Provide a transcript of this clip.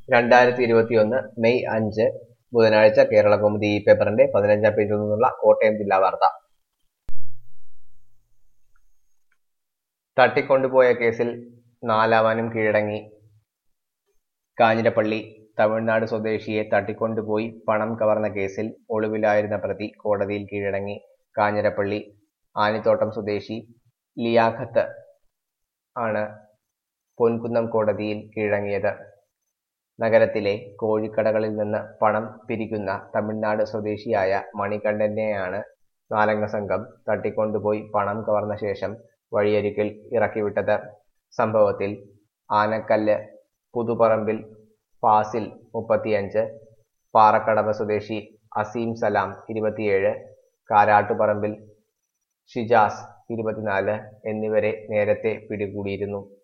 രണ്ടായിരത്തി ഇരുപത്തിയൊന്ന് മെയ് അഞ്ച് ബുധനാഴ്ച കേരളകൗമുദി ഈ പേപ്പറിന്റെ പതിനഞ്ചാം പേജിൽ നിന്നുള്ള കോട്ടയം ജില്ലാ വാർത്ത തട്ടിക്കൊണ്ടുപോയ കേസിൽ നാലാവാനും കീഴടങ്ങി കാഞ്ഞിരപ്പള്ളി തമിഴ്നാട് സ്വദേശിയെ തട്ടിക്കൊണ്ടുപോയി പണം കവർന്ന കേസിൽ ഒളിവിലായിരുന്ന പ്രതി കോടതിയിൽ കീഴടങ്ങി കാഞ്ഞിരപ്പള്ളി ആനിത്തോട്ടം സ്വദേശി ലിയാഖത്ത് ആണ് പൊൻകുന്നം കോടതിയിൽ കീഴടങ്ങിയത് നഗരത്തിലെ കോഴിക്കടകളിൽ നിന്ന് പണം പിരിക്കുന്ന തമിഴ്നാട് സ്വദേശിയായ മണികണ്ഠനെയാണ് നാലംഗ സംഘം തട്ടിക്കൊണ്ടുപോയി പണം കവർന്ന ശേഷം വഴിയരികിൽ ഇറക്കിവിട്ടത് സംഭവത്തിൽ ആനക്കല്ല് പുതുപ്പറമ്പിൽ ഫാസിൽ മുപ്പത്തിയഞ്ച് പാറക്കടവ് സ്വദേശി അസീം സലാം ഇരുപത്തിയേഴ് കാരാട്ടുപറമ്പിൽ ഷിജാസ് ഇരുപത്തിനാല് എന്നിവരെ നേരത്തെ പിടികൂടിയിരുന്നു